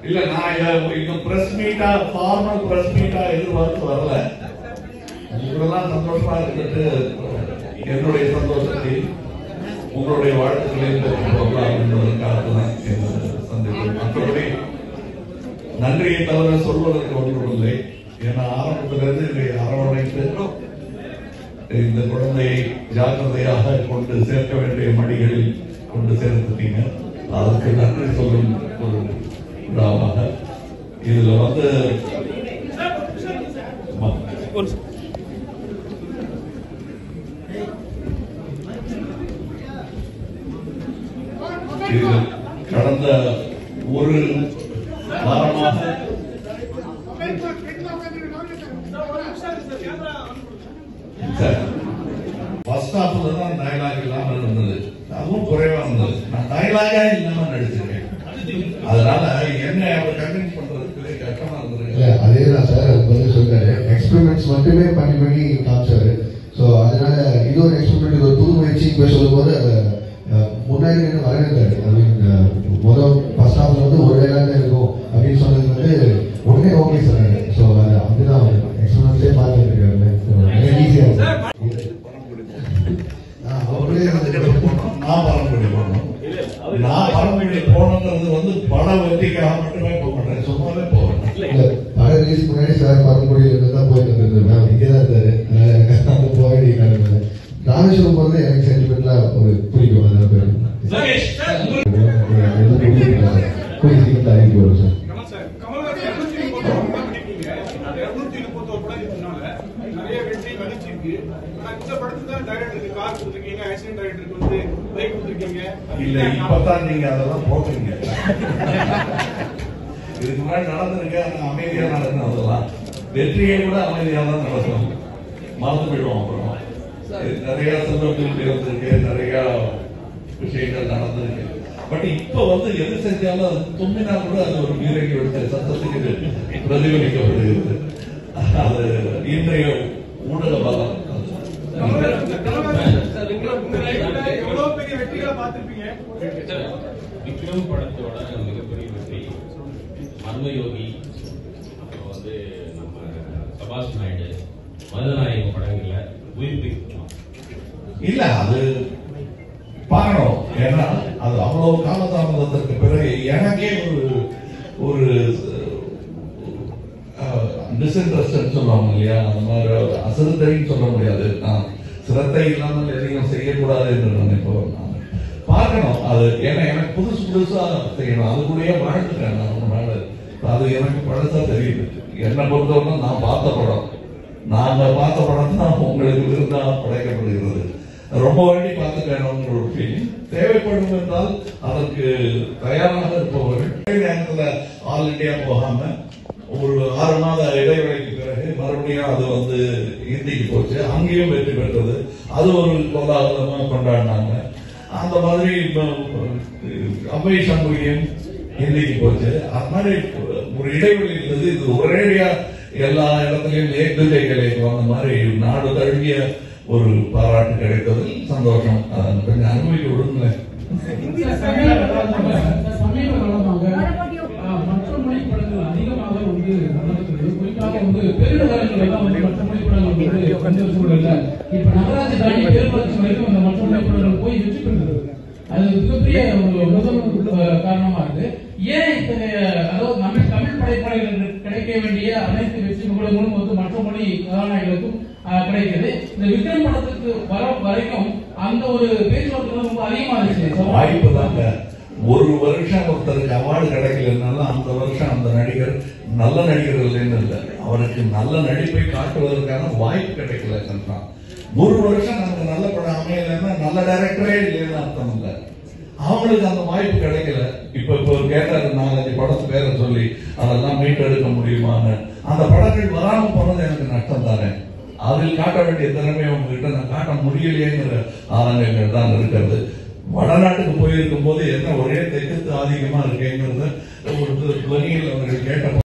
இல்ல நான் இத- இந்த பிரஸ் மீட்டா ஃபார்மல் பிரஸ் மீட்டா எதிர்பார்த்து வரல உங்களெல்லாம் சந்தோஷமா இருந்துட்டு என்னுடைய சந்தோஷத்தை உங்களுடைய வாழ்த்துக்களையும் பெற்றுக் கொள்ளலாம் என்பதற்காக தான் இந்த சந்திப்பு மற்றபடி நன்றியை தவிர சொல்வதற்கு ஒன்றும் இல்லை ஏன்னா ஆரம்பத்திலிருந்து இதை அரவணைத்து இந்த குழந்தையை ஜாக்கிரதையாக கொண்டு சேர்க்க வேண்டிய மடிகளில் கொண்டு சேர்த்துட்டீங்க அதுக்கு நன்றி சொல்லும் ஒரு விழாவாக இதுல வந்து ம- இது கடந்த ஒரு வாரமாக ஃபர்ஸ்ட் ஹாஃப்ல தான் டயலாக் இல்லாம இருந்தது அதுவும் குறைவா இருந்தது நான் டயலாகா இல்லாம நடிச்சிருக்கேன் அதனால என்ன அவர் கன்வின்ஸ் பண்றதுக்கு கஷ்டமா இல்ல இருந்தது அதே தான் சார் அது வந்து சொல்றாரு எக்ஸ்பெரிமெண்ட்ஸ் மட்டுமே பண்ணி பண்ணி காமிச்சாரு ஸோ அதனால இது ஒரு எக்ஸ்பெரிமெண்ட் இது ஒரு புது முயற்சி போய் சொல்லும்போது அதை அஹ், முன்னாடி நின்று வரவேற்றாரு ஐ மீன் முதல் ஃபர்ஸ்ட் ஹாஃப்ல வந்து ஒரு வேலை தான் இருக்கும் அப்படின்னு சொன்னது வந்து உடனே ஓகே சொன்னாரு ஸோ அது அப்படிதான் எக்ஸ்பெரிமெண்ட்ஸே பார்த்துட்டு இருக்காரு ஈஸியாக அப்படியே போனோம் நான் பரம்பரை போனோம் நான் பரம்பரை போனோங்கிறது வந்து பட வெற்றிக்காக மட்டுமே போக மாட்டேன் சும்மாவே போவேன் இல்ல, பட ரிலீஸ் முன்னாடி சார் பரம்பரையில இருந்து தான் போயிட்டு இருந்திருந்தேன் இங்கே தான் இருந்தாரு அதனால எனக்கு அங்க போக வேண்டிய காரணம் இல்லை. ராமேஸ்வரம் போறது எனக்கு சென்டிமெண்ட்லாம் ஒரு பிடிக்கும் அதனால போயிடும் கூடிய சீக்கிரத்தில் அறிவிப்பு வரும் சார் கமல் சார் கமல்ஹாசன் இருநூத்தி முப்பத்தி ஒன்று படம் பண்ணிருக்கீங்க அந்த இருநூத்தி முப்பத்தி ஒரு படம் இதனால நிறைய வெற்றி மதிச்சிருக்கு ஆனா இந்த படத்துக்கு தான் டைரக்டருக்கு கார் கொடுத்துருக்கீங்க ஆக்சிடென்ட் டைரக்டருக்கு வந்து பைக் கொடுத்துருக்கீங்க இல்ல இப்பதான் நீங்க அதெல்லாம் போட்டுறீங்க இதுக்கு முன்னாடி நடந்திருக்க ஆனா அமைதியா நடக்கணும் அதெல்லாம் வெற்றியை கூட அமைதியா தான் நடக்கும் மறந்து போயிடுவோம் அப்புறம் இது நிறைய செல்வங்கள் இருந்திருக்கு நிறைய விஷயங்கள் நடந்திருக்கு பட் இப்ப வந்து எது செஞ்சாலும் அது தும்மினா கூட அது ஒரு வீரங்கி விடுத்த சத்தத்துக்கு இது பிரதிபலிக்கப்படுகிறது அது இன்றைய ஊடக பலம் கமல்ஹாசன் கமல்ஹாசன் உங்களை- உங்க லைஃப்ல எவ்வளவு பெரிய வெற்றிகளை பார்த்திருப்பீங்க விக்ரம் படத்தோட மிகப்பெரிய வெற்றி மர்மயோகி அப்புறம் வந்து நம்ம சபாஷ் நாயுடு மருதநாயகம் படங்கள்ல உயிர்ப்பிக்கலாம் இல்ல அது பார்க்கணும் ஏன்னா அது அவ்வளவு காலதாமதத்திற்கு பிறகு எனக்கே ஒரு ஒரு டிஸ்இன்ட்ரெஸ்ட் சொல்லுவாங்க இல்லையா அந்த மாதிரி ஒரு அசிரத்தைன்னு சொல்ல முடியாது நான் சிரத்தை இல்லாமல் எதையும் செய்யக்கூடாது என்று நினைப்பவர் நான் பார்க்கணும் அது ஏன்னா எனக்கு புதுசு புதுசா செய்யணும் அது கூடயே வாழ்ந்துட்டேன் நான் ரொம்ப நாள் அது எனக்கு பழசா தெரியுது என்னை பொறுத்தவரை நான் பார்த்த படம் நாங்க பார்த்த படம் தான் உங்களுக்கு விருந்தா படைக்கப்படுகிறது ரொம்ப வாட்டி பார்த்துக்கணுங்கிற ஒரு ஃபீலிங் தேவைப்படும் என்றால் அதற்கு தயாராக இருப்பவர்கள் ஒரே நேரத்துல ஆல் இந்தியா போகாம ஒரு ஆறு மாத இடைவெளிக்கு பிறகு மறுபடியும் அது வந்து ஹிந்திக்கு போச்சு அங்கேயும் வெற்றி பெற்றது அது ஒரு கோலாகலமா கொண்டாடினாங்க அந்த மாதிரி இப்ப, அபய சண்முகியும் ஹிந்திக்கு போச்சு அது மாதிரி ஒரு இடைவெளி இருந்தது இது ஒரேடியா எல்லா இடத்துலயும் ஏகுதைகளை வந்த மாதிரி நாடு தழுவிய ஒரு பாராட்டு கிடைத்ததில் சந்தோஷம் அதை கொஞ்சம் அனுபவிக்க விடுங்களேன் சமீப காலமாக ஆஹ், மற்ற மொழி படங்கள் அதிகமாக வந்து நடக்குது குறிப்பாக வந்து பெருநகரங்கள் எல்லாம் வந்து மற்ற மொழி படங்கள் வந்து வந்த சூழல்ல இப்ப நகராட்சி தாண்டி பெருநகராட்சி வரைக்கும் அந்த மற்ற மொழி படங்கள் போய் வெற்றி பெறுகிறது அது மிகப்பெரிய ஒரு முதல் அஹ், காரணமா இருக்கு ஏன் இத்தகைய அதாவது தமிழ் தமிழ் படைப்பாளர்களுக்கு கிடைக்க வேண்டிய அனைத்து வெற்றி புகழும் வந்து மற்ற மொழி கதாநாயகர்களுக்கும் ஆஹ், கிடைக்குது இந்த விக்ரம் படத்துக்கு வர வரைக்கும் அந்த ஒரு பேச்சுவார்த்தை ரொம்ப அதிகமா இருந்துச்சு வாய்ப்பு தாங்க ஒரு வருஷம் ஒருத்தருக்கு அவார்டு கிடைக்கலனாலும் அந்த வருஷம் அந்த நடிகர் நல்ல நடிகர் இல்லைன்னு இல்லை அவருக்கு நல்ல நடிப்பை காட்டுவதற்கான வாய்ப்பு கிடைக்கல தான் ஒரு வருஷம் நமக்கு நல்ல படம் அமையலைன்னா நல்ல டைரக்டரே இல்லைன்னு அர்த்தம் இல்லை அவங்களுக்கு அந்த வாய்ப்பு கிடைக்கல இப்ப இப்போ கேட்டாரு நாலஞ்சு படத்து பேரை சொல்லி அதெல்லாம் மீட்டெடுக்க முடியுமான்னு அந்த படங்கள் வராம போனது எனக்கு நஷ்டம் தானே அதில் காட்ட வேண்டிய திறமையை உங்ககிட்ட நான் காட்ட முடியலையேங்கிற ஆதங்கங்கள் தான் இருக்கிறது வடநாட்டுக்கு போயிருக்கும் போது என்ன ஒரே தெற்கு ஆதிக்கமா இருக்கேங்கிறத ஒரு துவனியில் அவர்கள் கேட்ட